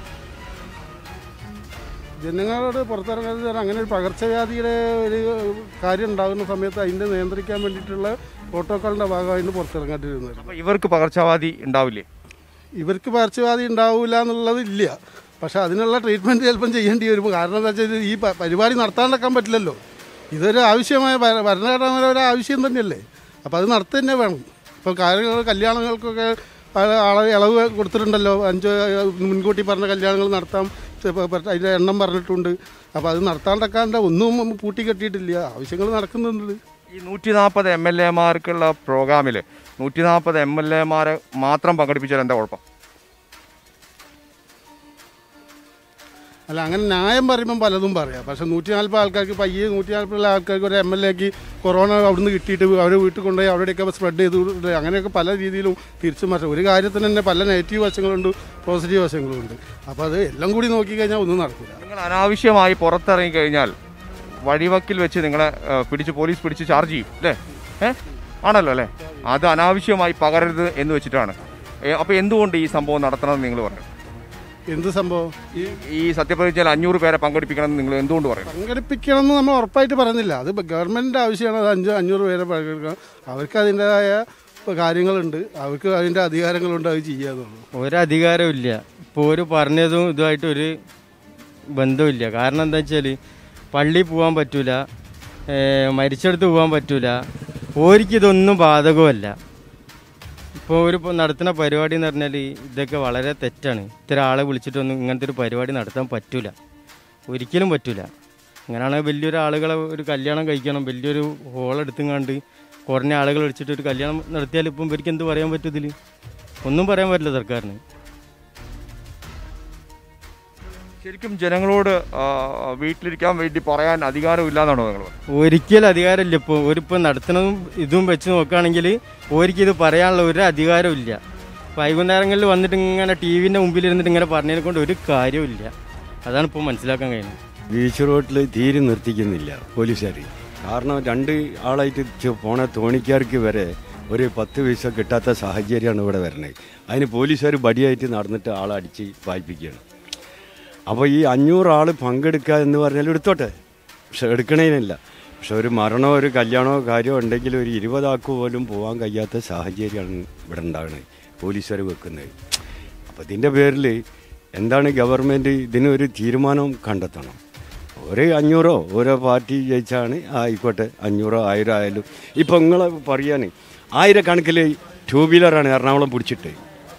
ജനങ്ങളോട് പുറത്തിറങ്ങരുത് കാരണം അങ്ങനെ ഒരു പകർച്ചവ്യാധിയുടെ ഒരു കാര്യം ഉണ്ടാകുന്ന സമയത്ത് അതിൻ്റെ നിയന്ത്രിക്കാൻ വേണ്ടിയിട്ടുള്ള പ്രോട്ടോക്കോളിൻ്റെ ഭാഗമായിട്ട് പുറത്തിറങ്ങാണ്ടിരുന്നത് അപ്പോൾ ഇവർക്ക് പകർച്ചവ്യാധി ഉണ്ടാവില്ലേ ഇവർക്ക് പകർച്ചവ്യാധി ഉണ്ടാവില്ല എന്നുള്ളത് ഇല്ല പക്ഷെ അതിനുള്ള ട്രീറ്റ്മെൻറ്റ് ചിലപ്പം ചെയ്യേണ്ടി വരും കാരണം എന്താ വെച്ചാൽ ഈ പ- പരിപാടി നടത്താണ്ടക്കാൻ പറ്റില്ലല്ലോ ഇതൊരു ആവശ്യമായ ഭര- ഭരണഘടനപരമായ ഒരു ആവശ്യം തന്നെയല്ലേ അപ്പോൾ അത് നടത്തുക തന്നെ വേണം ഇപ്പോൾ കാര്യങ്ങൾ കല്യാണങ്ങൾക്കൊക്കെ ആ- ആളെ ഇളവ് കൊടുത്തിട്ടുണ്ടല്ലോ അഞ്ച് മുൻകൂട്ടി പറഞ്ഞ കല്യാണങ്ങൾ നടത്താം ഇപ്പൊ അതിൻ്റെ എണ്ണം പറഞ്ഞിട്ടുണ്ട് അപ്പോൾ അത് നടത്താണ്ടക്കാണ്ട് ഒന്നും പൂട്ടിക്കെട്ടിയിട്ടില്ല ആവശ്യങ്ങൾ നടക്കുന്നുണ്ട് ഈ നൂറ്റി നാൽപ്പത് എം എൽ എമാർക്കുള്ള പ്രോഗ്രാമിൽ നൂറ്റി നാൽപ്പത് എം എൽ എമാരെ മാത്രം പങ്കെടുപ്പിച്ചാൽ എന്താ കുഴപ്പം അല്ല അങ്ങനെ ന്യായം പറയുമ്പം പലതും പറയാം പക്ഷെ നൂറ്റി നാൽപ്പത് ആൾക്കാർക്ക് പയ്യെ നൂറ്റി നാൽപ്പത് ആൾക്കാർക്ക് ഒരു എം എൽ എക്ക് കൊറോണ അവിടുന്ന് കിട്ടിയിട്ട് അവർ വീട്ടിൽ കൊണ്ടുപോയി അവിടെയൊക്കെ സ്പ്രെഡ് ചെയ്ത് കൊടുത്തിട്ട് അങ്ങനെയൊക്കെ പല രീതിയിലും തിരിച്ചു മാറ്റാം ഒരു കാര്യത്തിന് തന്നെ പല നെഗറ്റീവ് വശങ്ങളുണ്ട് പോസിറ്റീവ് വശങ്ങളുണ്ട് അപ്പോൾ അത് എല്ലാം കൂടി നോക്കിക്കഴിഞ്ഞാൽ ഒന്നും നടക്കില്ല നിങ്ങൾ അനാവശ്യമായി പുറത്തിറങ്ങി കഴിഞ്ഞാൽ വഴിവക്കിൽ വെച്ച് നിങ്ങളെ ഏഹ്, പിടിച്ച് പോലീസ് പിടിച്ച് ചാർജ് ചെയ്യും അല്ലേ ഏ ആണല്ലോ അല്ലേ അത് അനാവശ്യമായി പകരരുത് എന്ന് വെച്ചിട്ടാണ് അപ്പോൾ എന്തുകൊണ്ട് ഈ സംഭവം നടത്തണമെന്ന് നിങ്ങൾ പറഞ്ഞു എന്ത് സംഭവം ഈ ഈ സത്യപ്രതിജ്ഞയിൽ അഞ്ഞൂറ് പേരെ പങ്കെടുപ്പിക്കണം എന്ന് നിങ്ങൾ എന്തുകൊണ്ട് പറയണം പങ്കെടുപ്പിക്കണം എന്ന് നമ്മൾ ഉറപ്പായിട്ട് പറയുന്നില്ല അത് ഗവൺമെൻറ്റിൻ്റെ ആവശ്യമാണ് അത് അഞ്ച് അഞ്ഞൂറ് പേരെ പങ്കെടുക്കണം അവർക്ക് അതിൻ്റെതായ കാര്യങ്ങളുണ്ട് അവർക്ക് അതിൻ്റെ അധികാരങ്ങളുണ്ട് അത് ചെയ്യാന്നുള്ളൂ ഒരധികാരവും ഇല്ല ഇപ്പോൾ ഒരു പറഞ്ഞതും ഇതുമായിട്ട് ഒരു ബന്ധമില്ല കാരണം എന്താ വെച്ചാൽ പള്ളി പോകാൻ പറ്റൂല ഏ, മരിച്ചെടുത്ത് പോകാൻ പറ്റൂല ഓരിക്കിതൊന്നും ബാധകമല്ല ഇപ്പോൾ ഒരു ഇപ്പോൾ നടത്തുന്ന പരിപാടി എന്ന് പറഞ്ഞാൽ ഇതൊക്കെ വളരെ തെറ്റാണ് ഇത്ര ആളെ വിളിച്ചിട്ടൊന്നും ഇങ്ങനത്തെ ഒരു പരിപാടി നടത്താൻ പറ്റൂല ഒരിക്കലും പറ്റൂല അങ്ങനെയാണെങ്കിൽ വലിയൊരു ആളുകളെ ഒരു കല്യാണം കഴിക്കണം വലിയൊരു ഹോൾ എടുത്തുങ്ങാണ്ട് കുറഞ്ഞ ആളുകൾ വിളിച്ചിട്ട് ഒരു കല്യാണം നടത്തിയാൽ ഇപ്പം ഇവർക്ക് എന്ത് പറയാൻ പറ്റും ഇതിൽ ഒന്നും പറയാൻ പറ്റില്ല സർക്കാരിന് ശരിക്കും ജനങ്ങളോട് ആ, വീട്ടിലിരിക്കാൻ വേണ്ടി പറയാൻ അധികാരമില്ല എന്നാണോ നിങ്ങൾ പറയുന്നത്? ഒരിക്കലും അധികാരമില്ല ഇപ്പോൾ ഒരിപ്പോൾ നടത്തുന്നതും ഇതും വെച്ച് നോക്കുകയാണെങ്കിൽ ഒരിക്കലും ഇത് പറയാനുള്ള ഒരു അധികാരവും ഇല്ല വൈകുന്നേരങ്ങളിൽ വന്നിട്ട് ഇങ്ങനെ ടി വിൻ്റെ മുമ്പിൽ ഇരുന്നിട്ട് ഇങ്ങനെ പറഞ്ഞതിനെ കൊണ്ട് ഒരു കാര്യമില്ല അതാണ് ഇപ്പോൾ മനസ്സിലാക്കാൻ കഴിയുന്നത് ബീച്ച് റോഡിൽ തീരെ നിർത്തിക്കുന്നില്ല പോലീസുകാർ കാരണം രണ്ട് ആളായിട്ട് ചെ- പോണ തോണിക്കാർക്ക് വരെ ഒരു പത്ത് പൈസ കിട്ടാത്ത സാഹചര്യമാണ് ഇവിടെ വരുന്നത് അതിന് പോലീസുകാർ ബടിയായിട്ട് നടന്നിട്ട് ആളെ അടിച്ച് വായിപ്പിക്കുകയാണ് അപ്പോൾ ഈ അഞ്ഞൂറ് ആൾ പങ്കെടുക്കുക എന്ന് പറഞ്ഞാൽ എടുത്തോട്ടെ പക്ഷെ എടുക്കണേനില്ല പക്ഷെ ഒരു മരണമോ ഒരു കല്യാണമോ കാര്യമോ ഉണ്ടെങ്കിൽ ഒരു ഇരുപതാക്ക് പോലും പോകാൻ കഴിയാത്ത സാഹചര്യമാണ് ഇവിടെ ഉണ്ടാകുന്നത് പോലീസുകാർ വെക്കുന്നത് അപ്പോൾ ഇതിൻ്റെ പേരിൽ എന്താണ് ഗവൺമെൻറ് ഇതിനൊരു തീരുമാനം കണ്ടെത്തണം ഒരു അഞ്ഞൂറോ ഓരോ പാർട്ടി ജയിച്ചാണ് ആയിക്കോട്ടെ അഞ്ഞൂറോ ആയിരം ആയാലും ഇപ്പം നിങ്ങൾ പറയാൻ ആയിരക്കണക്കിൽ ടൂ വീലറാണ് എറണാകുളം പിടിച്ചിട്ട്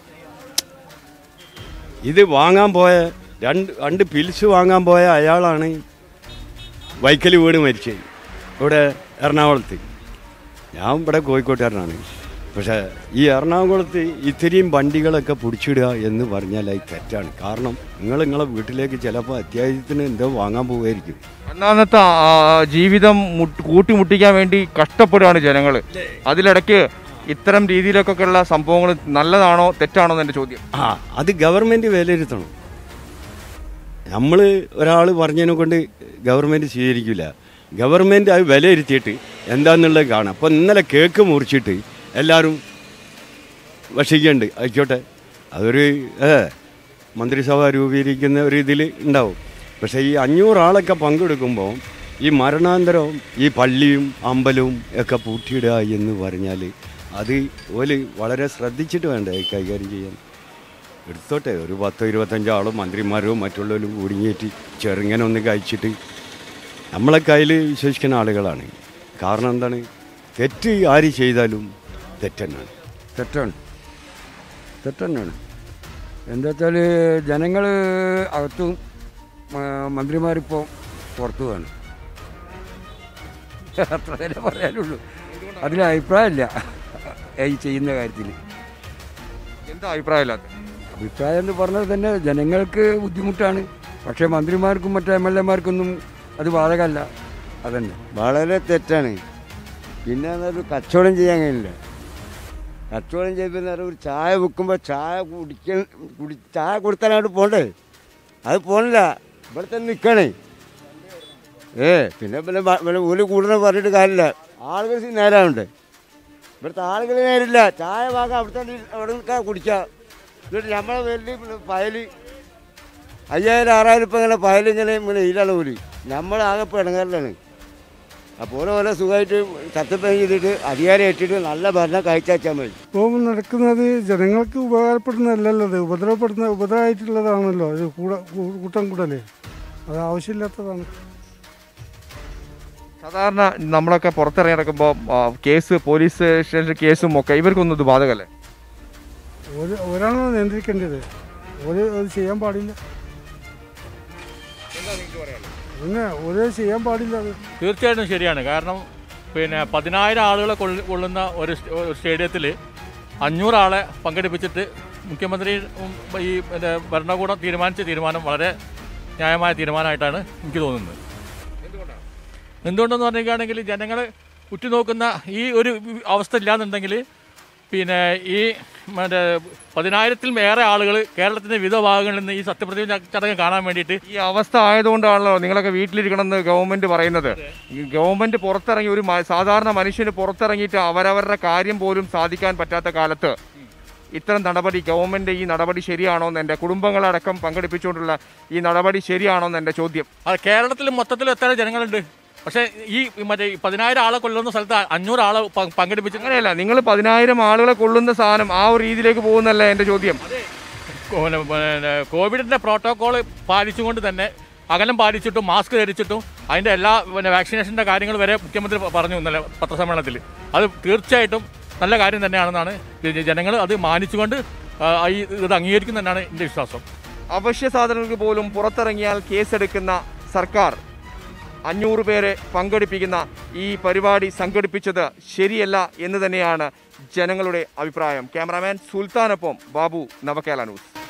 ഇത് വാങ്ങാൻ പോയ രണ്ട് രണ്ട് പിൽസ് വാങ്ങാൻ പോയ അയാളാണ് വൈക്കൽ വീട് മരിച്ചത് ഇവിടെ എറണാകുളത്ത് ഞാൻ ഇവിടെ കോഴിക്കോട്ടുകാരനാണ് പക്ഷേ ഈ എറണാകുളത്ത് ഇത്രയും വണ്ടികളൊക്കെ പിടിച്ചിടുക എന്ന് പറഞ്ഞാൽ അത് തെറ്റാണ് കാരണം നിങ്ങൾ നിങ്ങളെ വീട്ടിലേക്ക് ചിലപ്പോൾ അത്യാവശ്യത്തിന് എന്തോ വാങ്ങാൻ പോവുമായിരിക്കും അന്നത്തെ ആ, ജീവിതം മുട്ട്- കൂട്ടിമുട്ടിക്കാൻ വേണ്ടി കഷ്ടപ്പെടുകയാണ് ജനങ്ങൾ അതിലിടയ്ക്ക് ഇത്തരം രീതിയിലൊക്കെ ഉള്ള സംഭവങ്ങൾ നല്ലതാണോ തെറ്റാണോ എന്ന് എൻ്റെ ചോദ്യം ആ അത് ഗവൺമെൻറ് വിലയിരുത്തണം നമ്മൾ ഒരാൾ പറഞ്ഞതിനെ കൊണ്ട് ഗവൺമെൻറ് സ്വീകരിക്കില്ല ഗവൺമെൻറ് അത് വിലയിരുത്തിയിട്ട് എന്താണെന്നുള്ളത് കാണാം അപ്പോൾ ഇന്നലെ കേക്ക് മുറിച്ചിട്ട് എല്ലാവരും ഭക്ഷിക്കുന്നുണ്ട് ആയിക്കോട്ടെ അതൊരു ഏ മന്ത്രിസഭ രൂപീകരിക്കുന്ന ഒരു ഇതിൽ ഉണ്ടാവും പക്ഷേ ഈ അഞ്ഞൂറ് ആളൊക്കെ പങ്കെടുക്കുമ്പോൾ ഈ മരണാന്തരവും ഈ പള്ളിയും അമ്പലവും ഒക്കെ പൂട്ടിയിടുക എന്ന് പറഞ്ഞാൽ അത് ഓല് വളരെ ശ്രദ്ധിച്ചിട്ട് വേണ്ടേ കൈകാര്യം ചെയ്യാൻ എടുത്തോട്ടെ ഒരു പത്തോ ഇരുപത്തഞ്ചോ ആളും മന്ത്രിമാരും മറ്റുള്ളവരും കുടുങ്ങിയിട്ട് ചെറുങ്ങനെ ഒന്ന് കഴിച്ചിട്ട് നമ്മളെ കയ്യിൽ വിശ്വസിക്കുന്ന ആളുകളാണ് കാരണം എന്താണ് തെറ്റ് ആര് ചെയ്താലും തെറ്റന്നാണ് തെറ്റാണ് തെറ്റന്നെയാണ് എന്താ വെച്ചാൽ ജനങ്ങൾ അകത്തും ആ, മന്ത്രിമാരിപ്പോൾ പുറത്തുമാണ് അത്ര തന്നെ പറയാനുള്ളൂ അതിൽ അഭിപ്രായമില്ല ഈ ചെയ്യുന്ന കാര്യത്തിൽ എന്താ അഭിപ്രായമില്ലാത്ത അഭിപ്രായം എന്ന് പറഞ്ഞത് തന്നെ ജനങ്ങൾക്ക് ബുദ്ധിമുട്ടാണ് പക്ഷേ മന്ത്രിമാർക്കും മറ്റു എം എൽ എമാർക്കൊന്നും അത് ബാധകമല്ല അതന്നെ വളരെ തെറ്റാണ് പിന്നെ എന്നൊരു കച്ചവടം ചെയ്യാൻ കഴിയില്ല കച്ചവടം ചെയ്യുമ്പോൾ ഒരു ചായ വെക്കുമ്പോൾ ചായ കുടിക്കാൻ കുടി ചായ കൊടുത്താലായിട്ട് പോണ്ടേ അത് പോണില്ല ഇവിടെ തന്നെ നിൽക്കണേ ഏ പിന്നെ പിന്നെ വ- പിന്നെ ഒരു കൂടുതൽ പറഞ്ഞിട്ട് കാര്യമില്ല ആളുകൾ നേരാവുണ്ട് ഇവിടുത്തെ ആളുകൾ നേരില്ല ചായ വാങ്ങാം അവിടെ തന്നെ അവിടെ നിൽക്കാം കുടിക്കാം എന്നിട്ട് നമ്മളെ വലിയ പയല് അയ്യായിരം ആറായിരം ഇപ്പം ഇങ്ങനെ പയലിങ്ങനെ ഇങ്ങനെ ഇല്ലാണ് പോലും നമ്മളാകെ ഇപ്പോൾ ഇടങ്ങാറിലാണ് അപ്പോൾ ഓരോ ഓരോ സുഖമായിട്ട് സത്യപ്പേം ചെയ്തിട്ട് അധികാരം ഏറ്റിട്ട് നല്ല ഭരണം കാഴ്ചവെച്ചാൽ മതി ഇപ്പോൾ നടക്കുന്നത് ജനങ്ങൾക്ക് ഉപകാരപ്പെടുന്നതല്ലല്ലോ ഇത് ഉപദ്രവപ്പെടുന്ന ഉപദ്രവമായിട്ടുള്ളതാണല്ലോ ഇത് കൂട കൂ- കൂട്ടം കൂടലേ അത് ആവശ്യമില്ലാത്തതാണ് സാധാരണ നമ്മളൊക്കെ പുറത്തിറങ്ങി നടക്കുമ്പോൾ കേസ് പോലീസ് സ്റ്റേഷനിൽ കേസും ഒക്കെ ഇവർക്കൊന്നും ഇത് ബാധകല്ലേ ഒരു ഒരാളാണ് നിയന്ത്രിക്കേണ്ടത് ഒരു അത് ചെയ്യാൻ പാടില്ല പിന്നെ ഒരു ചെയ്യാൻ പാടില്ല അത് തീർച്ചയായിട്ടും ശരിയാണ് കാരണം പിന്നെ പതിനായിരം ആളുകളെ കൊള്ളു കൊള്ളുന്ന ഒരു സ്റ്റ- ഒരു സ്റ്റേഡിയത്തിൽ അഞ്ഞൂറ് ആളെ പങ്കെടുപ്പിച്ചിട്ട് മുഖ്യമന്ത്രി ഉം, ഈ പിന്നെ ഭരണകൂടം തീരുമാനിച്ച തീരുമാനം വളരെ ന്യായമായ തീരുമാനമായിട്ടാണ് എനിക്ക് തോന്നുന്നത് എന്തുകൊണ്ടെന്ന് പറയുകയാണെങ്കിൽ ജനങ്ങൾ ഉറ്റുനോക്കുന്ന ഈ ഒരു അവസ്ഥ ഇല്ലാന്നുണ്ടെങ്കിൽ പിന്നെ ഈ മറ്റേ പതിനായിരത്തിലും ഏറെ ആളുകൾ കേരളത്തിൻ്റെ വിവിധ ഭാഗങ്ങളിൽ നിന്ന് ഈ സത്യപ്രതിജ്ഞ ചടങ്ങ് കാണാൻ വേണ്ടിയിട്ട് ഈ അവസ്ഥ ആയതുകൊണ്ടാണല്ലോ നിങ്ങളൊക്കെ വീട്ടിലിരിക്കണമെന്ന് ഗവൺമെന്റ് പറയുന്നത് ഈ ഗവൺമെന്റ് പുറത്തിറങ്ങി ഒരു മ- സാധാരണ മനുഷ്യന് പുറത്തിറങ്ങിയിട്ട് അവരവരുടെ കാര്യം പോലും സാധിക്കാൻ പറ്റാത്ത കാലത്ത് ഇത്തരം നടപടി ഗവൺമെന്റ് ഈ നടപടി ശരിയാണോ എന്ന് എൻ്റെ കുടുംബങ്ങളടക്കം പങ്കെടുപ്പിച്ചുകൊണ്ടുള്ള ഈ നടപടി ശരിയാണോ എന്ന് എൻ്റെ ചോദ്യം അത് കേരളത്തിൽ മൊത്തത്തിൽ എത്ര ജനങ്ങളുണ്ട് പക്ഷേ ഈ മറ്റേ ഈ പതിനായിരം ആളെ കൊല്ലുന്ന സ്ഥലത്ത് അഞ്ഞൂറ് ആളെ പ- പങ്കെടുപ്പിച്ച് അങ്ങനെയല്ല നിങ്ങൾ പതിനായിരം ആളുകളെ കൊള്ളുന്ന സാധനം ആ ഒരു രീതിയിലേക്ക് പോകുന്നല്ലേ എൻ്റെ ചോദ്യം പിന്നെ- പിന്നെ കോവിഡിന്റെ പ്രോട്ടോകോൾ പാലിച്ചുകൊണ്ട് തന്നെ അകലം പാലിച്ചിട്ടും മാസ്ക് ധരിച്ചിട്ടും അതിന്റെ എല്ലാ പിന്നെ വാക്സിനേഷന്റെ കാര്യങ്ങൾ വരെ മുഖ്യമന്ത്രി പ- പറഞ്ഞു ഇന്നലെ പത്രസമ്മേളനത്തിൽ അത് തീർച്ചയായിട്ടും നല്ല കാര്യം തന്നെയാണെന്നാണ് ജനങ്ങൾ അത് മാനിച്ചുകൊണ്ട് ആ, ഈ ഇത് അംഗീകരിക്കുന്നതന്നെയാണ് എൻ്റെ വിശ്വാസം അവശ്യ സാധനങ്ങൾക്ക് പോലും പുറത്തിറങ്ങിയാൽ കേസെടുക്കുന്ന സർക്കാർ അഞ്ഞൂറ് പേരെ പങ്കെടുപ്പിക്കുന്ന ഈ പരിപാടി സംഘടിപ്പിച്ചത് ശരിയല്ല എന്ന് തന്നെയാണ് ജനങ്ങളുടെ അഭിപ്രായം ക്യാമറാമാൻ സുൽത്താനൊപ്പം ബാബു നവകേരള ന്യൂസ്